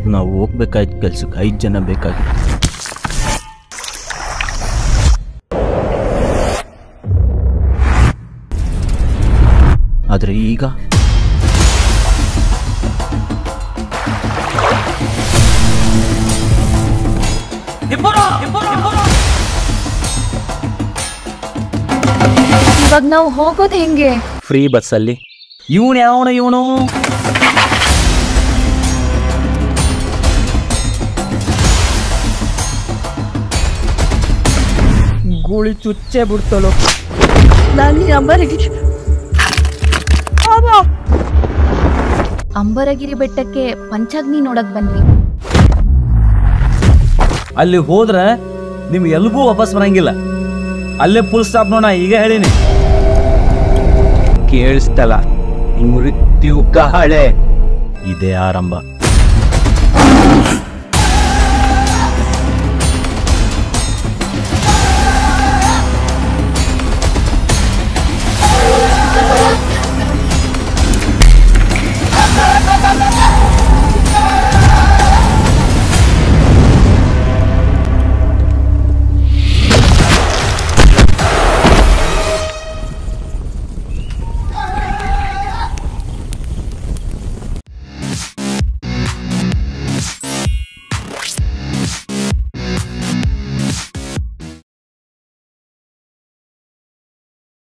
ನಾವು ಹೋಗ್ಬೇಕಾಯ್ತು ಕೆಲ್ಸಕ್ಕೆ ಐದು ಜನ ಬೇಕಾಗಿತ್ತು ಆದರೆ ಈಗ ಇವಾಗ ನಾವು ಹೋಗೋದು ಹೆಂಗೆ ಫ್ರೀ ಬಸ್ಸಲ್ಲಿ ಇವನು ಯಾವನ ಇವನು ಗುಳಿ ಚುಚ್ಚೆ ಬಿಡ್ತಲೋ ನಾನು ಅಂಬರಗಿರಿ ಅಂಬರಗಿರಿ ಬೆಟ್ಟಕ್ಕೆ ಪಂಚಾಗ್ನಿ ನೋಡಕ್ ಬಂದ್ವಿ ಅಲ್ಲಿ ಹೋದ್ರೆ ನಿಮ್ ಎಲ್ಗೂ ವಾಪಸ್ ಬರಂಗಿಲ್ಲ ಅಲ್ಲೇ ಫುಲ್ ಸ್ಟಾಪ್ ನೋಡ ಈಗ ಹೇಳಿನಿ ಕೇಳಿಸ್ತಲ್ಲ ಮೃತ್ಯು ಕಹಳೆ ಇದೇ ಆರಂಭ